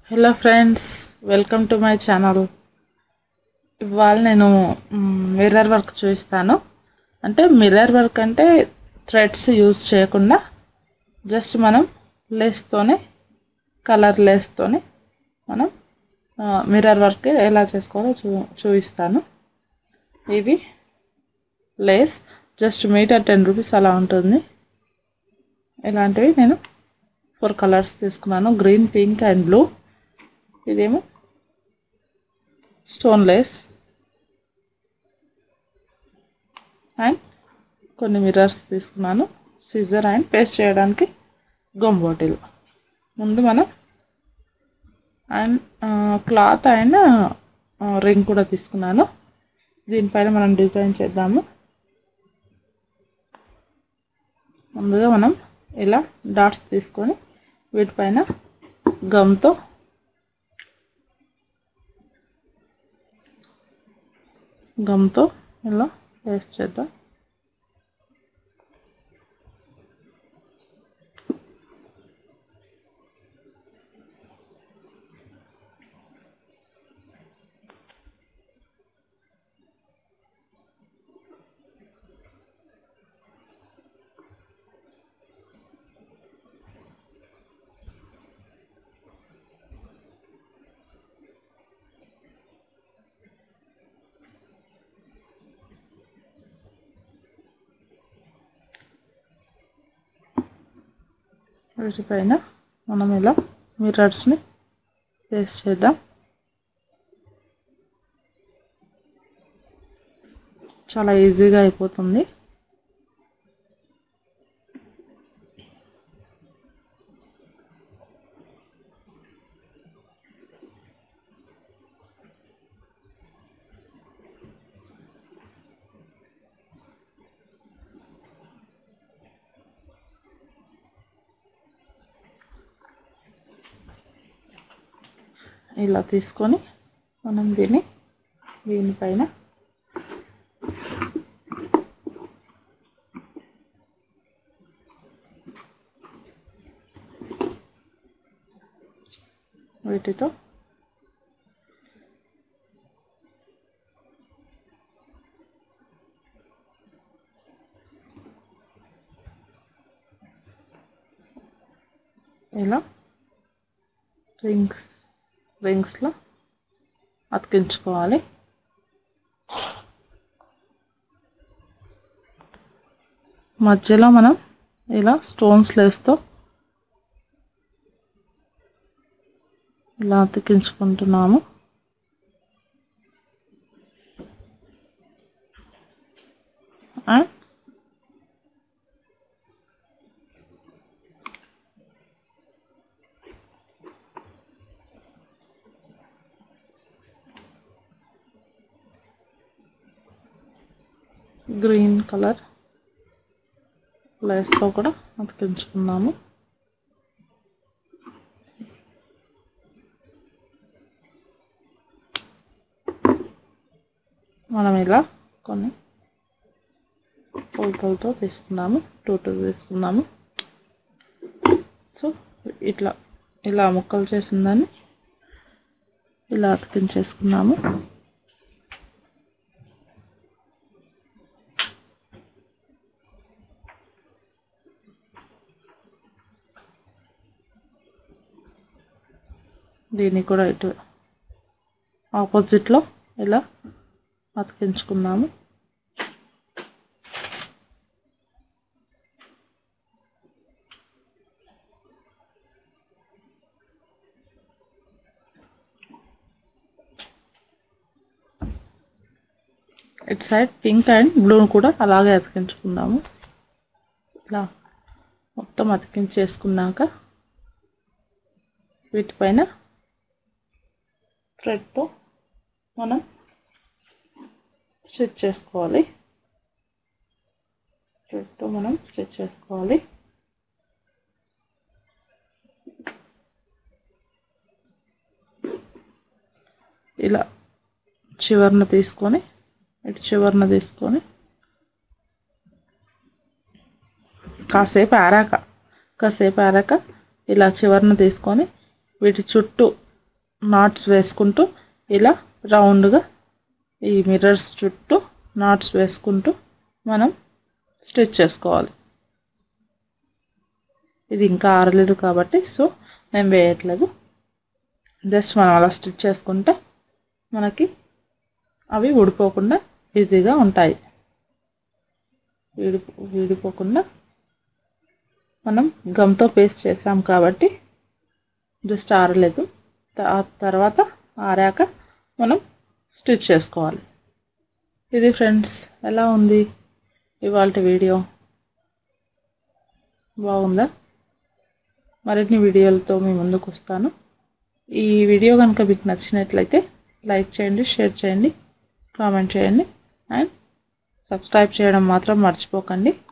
hello friends welcome to my channel ఇవాళ నేను mirror work చూపిస్తాను అంటే మిర్రర్ వర్క్ అంటే థ్రెడ్స్ యూజ్ చేయకుండా జస్ట్ మనం లేస్తోనే కలర్ లేస్తోనే మనం మిర్రర్ వర్క్ ఎలా చేసుకోవాలో చూ చూపిస్తాను ఇది lace just metre ten rupees అలా ఉంటుంది ఇలాంటివి నేను ఫోర్ కలర్స్ తీసుకున్నాను గ్రీన్ పింక్ అండ్ బ్లూ ఇదేమో స్టోన్ లేస్ అండ్ కొన్ని మిర్రర్స్ తీసుకున్నాను సిజర్ అండ్ పేస్ట్ చేయడానికి గమ్ బాటిల్ ముందు మనం అండ్ క్లాత్ అండ్ రింగ్ కూడా తీసుకున్నాను దీనిపైన మనం డిజైన్ చేద్దాము ముందుగా మనం ఇలా డాట్స్ తీసుకొని వీటిపైన గమ్తో గమ్తో ఇలా పేస్ట్ చేద్దాం వీటిపైన మనం ఇలా మిర్రర్స్ని పేస్ట్ చేద్దాం చాలా ఈజీగా అయిపోతుంది ఇలా తీసుకొని మనం దీన్ని దీనిపైన వీటితో ఇలా రింగ్స్ రింగ్స్లో అతికించుకోవాలి మధ్యలో మనం ఇలా స్టోన్స్ లేస్తో ఇలా అతికించుకుంటున్నాము అండ్ గ్రీన్ కలర్ లేస్తో కూడా అతికించుకున్నాము మనం ఇలా కొన్ని కొలతలతో తీసుకున్నాము టూ టూ తీసుకున్నాము సో ఇట్లా ఇలా ముక్కలు చేసిందని ఇలా అతికించేసుకున్నాము దీన్ని కూడా ఇటు ఆపోజిట్లో ఇలా అతికించుకున్నాము ఇటు సైడ్ పింక్ అండ్ బ్లూను కూడా అలాగే అతికించుకుందాము ఇలా మొత్తం అతికించేసుకున్నాక వీటిపైన థ్రెడ్తో మనం స్టిచ్ చేసుకోవాలి థ్రెడ్తో మనం స్టిచ్ చేసుకోవాలి ఇలా చివరన తీసుకొని ఇటు చివరన తీసుకొని కాసేపు ఆరాక కాసేపు ఆరాక ఇలా చివరన తీసుకొని వీటి చుట్టూ నాట్స్ వేసుకుంటూ ఇలా రౌండ్గా ఈ మిర్రర్స్ చుట్టూ నాట్స్ వేసుకుంటూ మనం స్టిచ్ చేసుకోవాలి ఇది ఇంకా ఆరలేదు కాబట్టి సో నేను వేయట్లేదు జస్ట్ మనం అలా స్టిచ్ చేసుకుంటే మనకి అవి ఊడిపోకుండా ఈజీగా ఉంటాయి విడి విడిపోకుండా మనం గమ్తో పేస్ట్ చేసాం కాబట్టి జస్ట్ ఆరలేదు తర్వాత ఆరాక మనం స్టిచ్ చేసుకోవాలి ఇది ఫ్రెండ్స్ ఎలా ఉంది ఇవాళ వీడియో బాగుందా మరిన్ని వీడియోలతో మీ ముందుకు వస్తాను ఈ వీడియో కనుక మీకు నచ్చినట్లయితే లైక్ చేయండి షేర్ చేయండి కామెంట్ చేయండి అండ్ సబ్స్క్రైబ్ చేయడం మాత్రం మర్చిపోకండి